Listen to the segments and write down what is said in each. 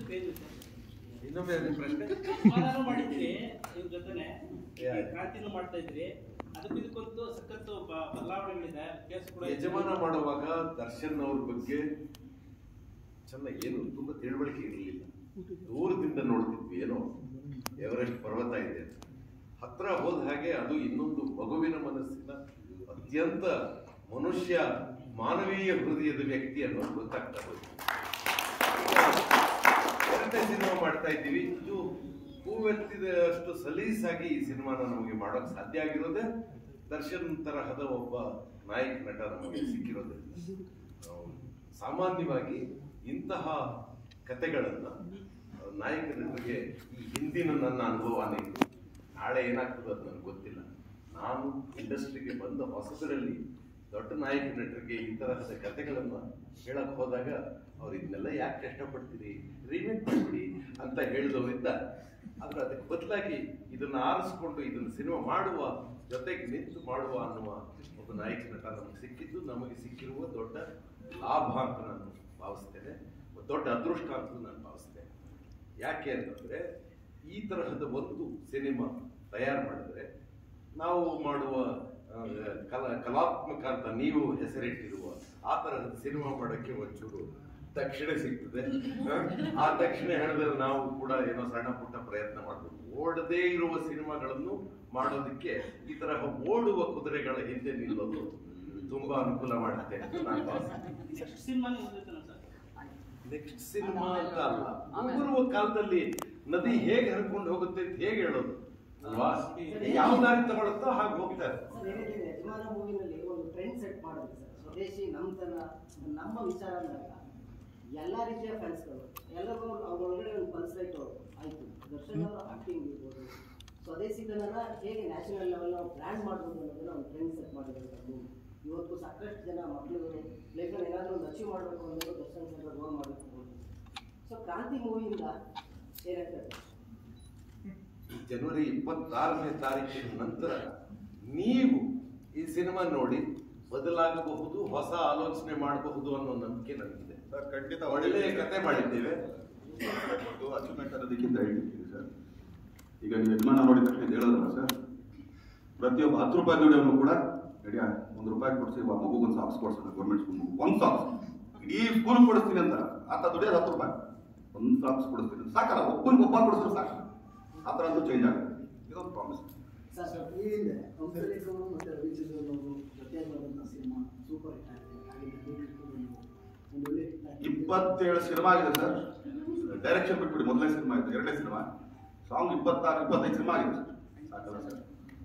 Page sir ಇನ್ನೊಮ್ಮೆ ಅದು ಪ್ರಶ್ನೆ ಸಮಾಧಾನ ಮಾಡಿದ್ರಿ ಇವ್ರ ಜೊತೆನೆ ಯಾ- ಕ್ರಾಂತಿನೂ ಮಾಡ್ತಾ ಇದ್ರಿ ಅದಕ್ಕೂ ಇದಕ್ಕೊಂದು ಸಖತ್ತು ಬ- ಬದಲಾವಣೆಗಳಿದೆ ಕೇಸ್ ಕೂಡ ಯಜಮಾನ ಮಾಡುವಾಗ ದರ್ಶನ್ ಅವ್ರ ಬಗ್ಗೆ ಚೆನ್ನಾಗಿ ಏನು ತುಂಬಾ ತಿಳುವಳಿಕೆ ಇರಲಿಲ್ಲ ದೂರದಿಂದ ನೋಡ್ತಿದ್ವಿ ಏನೋ ಎವರೆಸ್ಟ್ ಪರ್ವತ ಇದೆ ಅಂತ. ಹತ್ರ ಹೋದ ಹಾಗೆ ಅದು ಇನ್ನೊಂದು ಮಗುವಿನ ಮನಸ್ಸಿನ ಅತ್ಯಂತ ಮನುಷ್ಯ ಮಾನವೀಯ ಹೃದಯದ ವ್ಯಕ್ತಿ ಅನ್ನೋದು ಗೊತ್ತಾಗ್ತಾ ಹೋಯ್ತು ಎರಡನೇ ಸಿನಿಮಾ ಮಾಡ್ತಾ ಇದ್ದೀವಿ ಇದು ಹೂವೆತ್ತಿದಷ್ಟು ಸಲೀಸಾಗಿ ಈ ಸಿನಿಮಾನ ನಮಗೆ ಮಾಡೋಕ್ ಸಾಧ್ಯ ಆಗಿರೋದೇ ದರ್ಶನ್ ತರಹದ ಒಬ್ಬ ನಾಯಕ ನಟ ನಮಗೆ ಸಿಕ್ಕಿರೋದ್ರಿಂದ ನಾವು ಸಾಮಾನ್ಯವಾಗಿ ಇಂತಹ ಕತೆಗಳನ್ನ ಆ, ನಾಯಕ ನಟರಿಗೆ ಈ ಹಿಂದಿನ ನನ್ನ ಅನುಭವನೇ ಇದು ನಾಳೆ ಏನಾಗ್ತದೆ ಅದು ನನಗೆ ಗೊತ್ತಿಲ್ಲ ನಾನು ಇಂಡಸ್ಟ್ರಿಗೆ ಬಂದ ಹೊಸದರಲ್ಲಿ ದೊಡ್ಡ ನಾಯಕ ನಟರಿಗೆ ಈ ತರಹದ ಕತೆಗಳನ್ನ ಹೇಳಕ್ ಹೋದಾಗ ಅವ್ರು ಇದನ್ನೆಲ್ಲ ಯಾಕೆ ಕಷ್ಟಪಡ್ತೀರಿ ರಿಮೇಕ್ ಮಾಡ್ಬಿಡಿ ಅಂತ ಹೇಳಿದವರಿದ್ದ ಆದ್ರೆ ಅದಕ್ಕೆ ಬದಲಾಗಿ ಇದನ್ನ ಆರಿಸ್ಕೊಂಡು ಇದನ್ನ ಸಿನಿಮಾ ಮಾಡುವ ಜೊತೆಗೆ ನಿಂತು ಮಾಡುವ ಅನ್ನುವ ಒಬ್ಬ ನಾಯಕ ನಟ ನಮಗೆ ಸಿಕ್ಕಿದ್ದು ನಮಗೆ ಸಿಕ್ಕಿರುವ ದೊಡ್ಡ ಲಾಭ ಅಂತ ನಾನು ಭಾವಿಸ್ತೇನೆ ಒಂದು ದೊಡ್ಡ ಅದೃಷ್ಟ ಅಂತ ನಾನು ಭಾವಿಸ್ತೇನೆ ಯಾಕೆ ಅಂತಂದ್ರೆ ಈ ತರಹದ ಒಂದು ಸಿನಿಮಾ ತಯಾರು ಮಾಡಿದ್ರೆ ನಾವು ಮಾಡುವ ಆ, ಕಲಾ ಕಲಾತ್ಮಕ ಅಂತ ನೀವು ಹೆಸರಿಟ್ಟಿರುವ ಆ ತರಹದ ಸಿನಿಮಾ ಮಾಡೋಕ್ಕೆ ಒಂಚೂರು ದಕ್ಷಿಣ ಸಿಗ್ತದೆ ಆ, ಆ ದಕ್ಷಿಣ ಹೇಳಿದ್ರೆ ನಾವು ಕೂಡ ಏನೋ ಸಣ್ಣ ಪುಟ್ಟ ಪ್ರಯತ್ನ ಮಾಡ್ಬೋದು ಓಡದೇ ಇರುವ ಸಿನಿಮಾಗಳನ್ನು ಮಾಡೋದಕ್ಕೆ ಈ ತರಹ ಓಡುವ ಕುದುರೆಗಳ ಹಿಂದೆ ನಿಲ್ಲೋದು ತುಂಬಾ ಅನುಕೂಲ ಮಾಡುತ್ತೆ ಅಂತ ನಾನು ಭಾವಿಸ್ತೇನೆ ನೆಕ್ಸ್ಟ್ ಸಿನಿಮಾ ಓದಿರ್ತಾನೆ ಸರ್ ನೆಕ್ಸ್ಟ್ ಸಿನಿಮಾ ಅಂತ ಅಲ್ಲ ಮುಂಬರುವ ಕಾಲದಲ್ಲಿ ನದಿ ಹೇಗೆ ಹರ್ಕೊಂಡು ಹೋಗುತ್ತೆ ಅಂತ ಹೇಗೆ ಹೇಳೋದು ಅಲ್ವಾ ಯಾವ ದಾರಿ ತಗೊಳುತ್ತೋ ಹಾಗೆ ಹೋಗ್ತಾರೆ ಸರ್ ಏನಕ್ಕೆ ಯಜಮಾನ ಮೂವಿನಲ್ಲಿ ಒಂದು ಟ್ರೆಂಡ್ ಸೆಟ್ ಮಾಡೋದು ಸರ್ ಸ್ವದೇಶಿ ನಮ್ತನ ನಮ್ಮ ವಿಚಾರ ಅಂದಾಗ ಎಲ್ಲ ರೀತಿಯ ಫ್ಯಾನ್ಸ್ಗಳು ಎಲ್ಲರಿಗೂ ಅವ್ರ ಒಳಗಡೆ ಒಂದು ಪಲ್ಸ್ ರೈಟ್ ಆಯಿತು ದರ್ಶನ್ ಅವರ ಆಕ್ಟಿಂಗ್ ಇರ್ಬೋದು ಸ್ವದೇಶಿತನನ ಹೇಗೆ ನ್ಯಾಷನಲ್ ಲೆವೆಲ್ ನಾವು ಬ್ರ್ಯಾಂಡ್ ಮಾಡ್ಬೋದು ಅನ್ನೋದನ್ನ ಒಂದು ಟ್ರೆಂಡ್ ಸೆಟ್ ಮಾಡಿದ್ದಾರೆ ಸರ್ ಮೂವಿ ಇವತ್ತು ಸಾಕಷ್ಟು ಜನ ಮಕ್ಕಳು ಲೈಫಲ್ಲಿ ಏನಾದರೂ ಒಂದು ಅಚೀವ್ ಮಾಡಬೇಕು ಅನ್ನೋದು ದರ್ಶನ್ ಸರ್ ರೋಲ್ ಮಾಡಬೇಕು ಸೊ ಕ್ರಾಂತಿ ಮೂವಿಯಿಂದ ಏನಾಗ್ತದೆ ಜನವರಿ ಇಪ್ಪತ್ತಾರನೇ ತಾರೀಕಿನ ನಂತರ ನೀವು ಈ ಸಿನಿಮಾ ನೋಡಿ ಬದಲಾಗಬಹುದು ಹೊಸ ಆಲೋಚನೆ ಮಾಡಬಹುದು ಅನ್ನೋ ನಂಬಿಕೆ ನನಗಿದೆ ಸರ್ ಖಂಡಿತ ಒಳ್ಳೆಯ ಕತೆ ಮಾಡಿದ್ದೇವೆ ಅಚೀವ್ಮೆಂಟ್ ಅನ್ನೋದಕ್ಕಿಂತ ಹೇಳ್ತೀನಿ ಸರ್ ಈಗ ನೀವು ಯಜಮಾನ ನೋಡಿದ ತಕ್ಷಣ ಇದು ಹೇಳೋದಲ್ಲ ಸರ್ ಪ್ರತಿಯೊಬ್ಬ ಹತ್ತು ರೂಪಾಯಿ ದುಡಿಯೋನು ಕೂಡ ನಡಿಯ ಒಂದು ರೂಪಾಯಿ ಕೊಡಿಸಿ ಮಗುಗೊಂದು ಸಾಕ್ಸ್ ಕೊಡ್ಸೋಣ ಗೌರ್ಮೆಂಟ್ ಸ್ಕೂಲ್ ಒಂದು ಸಾಕ್ಸ್ ಇಡೀ ಸ್ಕೂಲ್ ಕೊಡಿಸ್ತೀನಿ ಅಂತ ಆತ ದುಡಿಯೋದು ಹತ್ತು ರೂಪಾಯಿ ಒಂದು ಸಾಕ್ಸ್ ಕೊಡಿಸ್ತೀನಿ ಅಂತ. ಸಾಕಲ್ಲ ಒಬ್ಬನಿಗೆ ಒಬ್ಬ ಕೊಡಿಸಿದ್ರೆ ಸಾಕು ಆ ಥರ ಅಂತೂ ಚೇಂಜ್ ಆಗುತ್ತೆ ಇದೊಂದು ಪ್ರಾಮಿಸ್ ಸರ್ ಈ ಹಿಂದೆ ಹಂಸಲೇಖರು ಮತ್ತು ರವಿಚಂದ್ರನ್ ಅವರು ಜೊತೆ ಬಂದಂಥ ಸಿನಿಮಾ ಸೂಪರ್ ಹಿಟ್ ಆಗಿದೆ ಹಾಗೆ ನಿರ್ದೇಶಕರು ಒಂದು ಒಳ್ಳೆ hit ಆಗಿದೆ. ಇಪ್ಪತ್ತೇಳು ಸಿನಿಮಾ ಆಗಿದೆ ಸರ್ ಡೈರೆಕ್ಷನ್ ಬಿಟ್ಬಿಡಿ ಮೊದಲನೇ ಸಿನಿಮಾ ಇದೆ ಎರಡನೇ ಸಿನಿಮಾ ಸಾಂಗ್ ಇಪ್ಪತ್ತಾರು ಇಪ್ಪತ್ತೈದು ಸಿನಿಮಾ ಆಗಿದೆ ಸರ್ ಸಾಕಲ್ಲ ಸರ್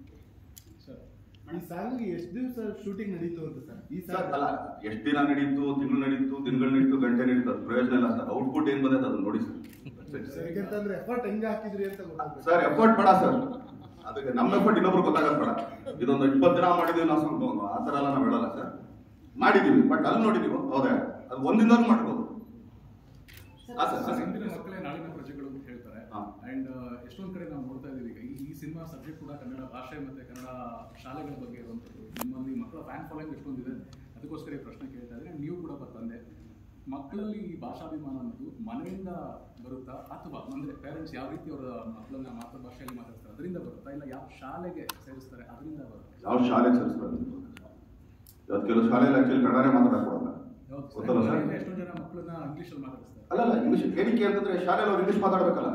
ಈ ಸಾಂಗ್ ಎಷ್ಟು ದಿವಸ ಶೂಟಿಂಗ್ ನಡೀತು ಅಂತ ಸರ್ ಈ ಸರ್ ಸಾಂಗ್ ಅಲ್ಲ ಎಷ್ಟು ದಿನ ನಡೀತು ತಿಂಗಳು ನಡೀತು ದಿನಗಳು ನಡೀತು ಗಂಟೆ ನಡೀತು ಅದು ಪ್ರಯೋಜನ ಇಲ್ಲ ಸರ್ ಔಟ್ಪುಟ್ ಏನ್ ಬಂದೈತೆ ಅದನ್ನ ನೋಡಿ ಸರ್ ಸರ್ ಯಾಕಂತಂದ್ರೆ ಎಫರ್ಟ್ ಹೆಂಗ್ ಹಾಕಿದ್ರಿ ಅಂತ ಗೊತ್ತಾಗ್ಬೇಕು ಸರ್ ಎಫರ್ಟ್ ಬೇಡ ಸರ್ ಅದಕ್ಕೆ ನಮ್ಮ ಎಫರ್ಟ್ ಇನ್ನೊಬ್ರು ಗೊತ್ತಾಗದ್ ಬೇಡ ಇದೊಂದು ಇಪ್ಪತ್ತು ದಿನ ಮಾಡಿದೀವಿ ನಾವು ಸ್ವಲ್ಪ ಆ ಥರ ಎಲ್ಲ ನಾವು ಹೇಳಲ್ಲ ಸರ್ ಮಾಡಿದೀವಿ ಬಟ್ ಅಲ್ಲಿ ನೋಡಿ ನೀವು ಹೌದಾ ಅದು ಒಂದಿನದಲ್ಲಿ ಮಾಡ್ಬೋದು ಹಾಂ ಸರ್ ಹಾಂ ಇಂದಿನ ಸರ್ ಮಕ್ಕಳೇ ನಾಳಿನ ಪ್ರಜೆಗಳು ಅಂತ ಹೇಳ್ತಾರೆ ಹಾ. ಅಂಡ್ ಎಷ್ಟೊಂದ್ ಕಡೆ ನಾವು ನೋಡ್ತಾ ಇದೀವಿ ಈಗ ಈ- ಈ ಸಿನಿಮಾ ಸಬ್ಜೆಕ್ಟ್ ಕೂಡ ಕನ್ನಡ ಭಾಷೆ ಮತ್ತೆ ಕನ್ನಡ ಶಾಲೆಗಳ ಬಗ್ಗೆ ಇರುವಂಥದ್ದು ನಿಮ್ಮಲ್ಲಿ ಮಕ್ಕಳ ಫ್ಯಾನ್ ಫಾಲೋಯಿಂಗ್ ಎಷ್ಟೊಂದಿದೆ ಅದಕ್ಕೋಸ್ಕರ ಈ ಪ್ರಶ್ನೆ ಕೇಳ್ತಾ ಇದ್ರೆ ನೀವು ಕೂಡ ಬಂದೆ ಮಕ್ಕಳಲ್ಲಿ ಈ ಭಾಷಾಭಿಮಾನ ಅನ್ನೋದು ಮನೆಯಿಂದ ಬರುತ್ತಾ ಅಥವಾ ಅಂದ್ರೆ ಪೇರೆಂಟ್ಸ್ ಯಾವ ರೀತಿ ಅವರ ಮಕ್ಕಳನ್ನ ಮಾತೃಭಾಷೆಯಲ್ಲಿ ಮಾತಾಡ್ತಾರೆ ಅದರಿಂದ ಬರುತ್ತಾ ಇಲ್ಲ ಯಾವ ಶಾಲೆಗೆ ಸೇರಿಸ್ತಾರೆ ಅದರಿಂದ ಬರುತ್ತಾ ಯಾವ ಶಾಲೆಗೆ ಸೇರಿಸ್ತಾರೆ ಇವತ್ತು ಕೆಲವು ಶಾಲೆಯಲ್ಲಿ ಆಕ್ಚುಲಿ ಕನ್ನಡನೇ ಮಾತಾಡಕ್ ಕೊಡಲ್ಲ ಹೌದು ಸರ್. ಗೊತ್ತಲ್ಲ ಸರ್ ಮನೆಯಲ್ಲಿ ಎಷ್ಟೊಂದು ಜನ ಮಕ್ಕಳನ್ನ ಇಂಗ್ಲೀಷಲ್ಲಿ ಮಾತಾಡಿಸ್ತಾರೆ ಅಲ್ಲಲ್ಲ ಇಂಗ್ಲಿಷ್ ಏನಕ್ಕೆ ಅಂತಂದ್ರೆ ಶಾಲೆಯಲ್ಲಿ ಅವ್ರು ಇಂಗ್ಲಿಷ್ ಮಾತಾಡ್ಬೇಕಲ್ಲ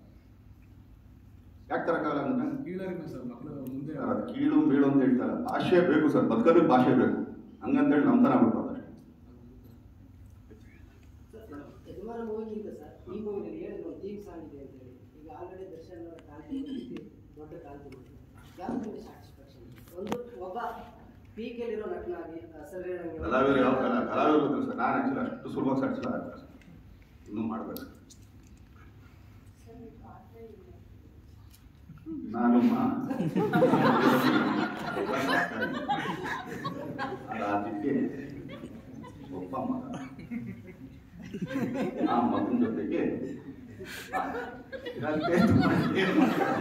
ಯಾಕೆ ತರಕಾಗಲ್ಲ ಅಂದ್ರೆ ಕೀಳರಿಮೆ ಸರ್ ಮಕ್ಕಳು ಮುಂದೆ ಸರ್, ಅದು ಕೀಳು ಬೀಳು ಅಂತ ಹೇಳ್ತಾರೆ ಭಾಷೆ ಬೇಕು ಸರ್ ಬದುಕೋದಕ್ಕೆ ಭಾಷೆ ಬೇಕು ಹಂಗಂತೇಳಿ ನಮ್ಮ ತರ ಬಿಡ್ಬಾರ್ದು ಅಷ್ಟೇ ಸರ್, ಯಜಮಾನ ಮೂವಿಗಿಂತ ಸರ್ ಈ ಮೂವಿನಲ್ಲಿ ಹೇಳಿದ್ರು ಒಂದು ಥೀಮ್ ಸಾಂಗ್ ಇದೆ ಅಂತ ಹೇಳಿ ಈಗ ಆಲ್ರೆಡಿ ದರ್ಶನ್ ಅವರ ಕ್ರಾಂತಿ ಬಂದಿದೆ, ದೊಡ್ಡ ಕ್ರಾಂತಿ ಬಂದಿದೆ. ಯಾವ ನಿಮಗೆ ಸ್ಯಾಟಿಸ್ಫ್ಯಾಕ್ಷನ್ ಒಂದು ಒಬ್ಬ ಪೀಕಲ್ಲಿರೋ ನಟನಾಗಿ ಸರ್ ಹೇಳಂಗೆ ಕಲಾವಿದರು ಯಾವ ಕಲಾ ಕಲಾವಿದರು ಗೊತ್ತಿಲ್ಲ ಸರ್ ನಾನು ಆಕ್ಚುಲಿ ಅಷ್ಟು ಸುಲಭವಾಗಿ ಸ್ಯಾಟಿಸ್ಫೈ ಆಗ್ತಾರೆ ಸರ್ ಇನ್ನೂ ಮಾಡ್ಬೇಕು ನಾನು ಅದಕ್ಕೆ ಒಬ್ಬ ಮಗ ಆ ಮಗನ ಜೊತೆಗೆ ನಾನು taste ಮಾಡಿ ಏನ್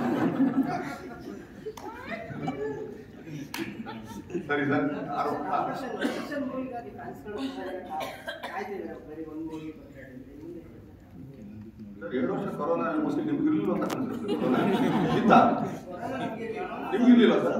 ಸರಿ ಸರ್ ಆರೋಪ ದರ್ಶನ್ ದರ್ಶನ್ ಮೂವಿಗಾಗಿ ಫ್ಯಾನ್ಸ್ಗಳು ಕಾಯ್ತಿದ್ದಾರೆ ಬರೀ ಒಂದು ಮೂವಿ ಬರ್ತಾರೆ ಮುಂದೆ ಸರ್ ಎರಡು ವರ್ಷ ಕೊರೋನಾ ಮೋಸ್ಟ್ಲಿ ನಿಮ್ಗೆ ಇರ್ಲಿಲ್ಲ ಅಂತ ಅನ್ಸುತ್ತೆ ಕೊರೋನಾ ಇತ್ತ ನಿಮ್ಗೆ ಇರ್ಲಿಲ್ಲ ಸರ್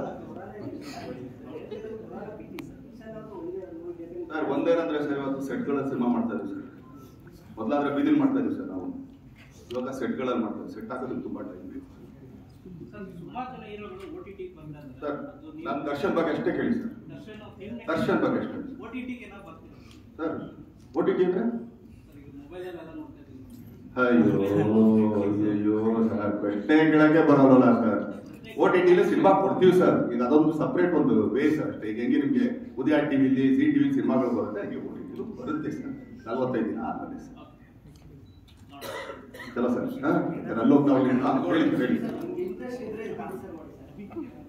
ಸರ್ ಒಂದೇನಂದ್ರೆ ಸರ್ ಇವತ್ತು ಸೆಟ್ಗಳ ಸಿನಿಮಾ ಮಾಡ್ತಾ ಇದೀವಿ ಸರ್ ಮೊದಲಾದ್ರೆ ಬೀದಿಲ್ ಮಾಡ್ತಾ ಇದೀವಿ ಸರ್ ನಾವು ಇವಾಗ ಸೆಟ್ಗಳಲ್ಲಿ ಮಾಡ್ತಾ ಸೆಟ್ ಹಾಕೋದಕ್ಕೆ ತುಂಬಾ ಟೈಮ್ ಬೇಕು ಸರ್ ಸುಮಾರು ಜನ ಹೀರೋಗಳು ಓ ಟಿ ಟಿಗೆ ಬಂದಂದ್ರೆ ಸರ್ ಅದು ನೀವು- ನಾನು ದರ್ಶನ್ ಬಗ್ಗೆ ಅಷ್ಟೇ ಕೇಳಿ ಸರ್ ದರ್ಶನ್ ಅವ್ರ film next- ದರ್ಶನ್ ಬಗ್ಗೆ ಅಷ್ಟೇ ಓ ಟಿ ಟಿಗೆ ಏನೋ ಬರ್ತೀರಾ ಸರ್ ಓ ಟಿ ಟಿ ಅಂದ್ರೆ ಸರ್ ಈಗ ಮೊಬೈಲಲ್ಲೆಲ್ಲ ನೋಡ್ತಾ ಇದ್ದೀವಿ ಅಯ್ಯೋ ಅಯ್ಯೋ ಸರ್ ಪ್ರಶ್ನೆ ಕೇಳಕ್ಕೆ ಬರೋಲ್ಲ ಸರ್ ಓ ಟಿ ಟಿಲಿ ಸಿನಿಮಾ ಕೊಡ್ತೀವಿ ಸರ್ ಈಗ ಅದೊಂದು ಸಪ್ರೇಟ್ ಒಂದು ವೇ ಸರ್ ಅಷ್ಟೇ ಈಗ ಹೆಂಗೆ ನಿಮಗೆ ಉದಯ ಟಿವಿಲಿ ಜಿ ಟಿವಿ ಸಿನಿಮಾಗಳು ಬರುತ್ತೆ ಹಾಗೆ ಓ ಟಿ ಟಿಲು ಬರುತ್ತೆ ಸರ್ ನಲ್ವತ್ತೈದು ದಿನ ಆದ್ಮೇಲೆ ಸರ್ ಚಲೋ ಸರ್ ಹಾಂ ಅಲ್ಲೋಗಿ ನಾವು ನಿಮ್ಮ- ಹೇಳಿ ಹೇಳಿ ನಿಮ್ಗೆ ಇಂಟ್ರೆಸ್ಟ್ ಇದ್ರೆ ಆನ್ಸರ್ ಮಾಡಿ ಸರ್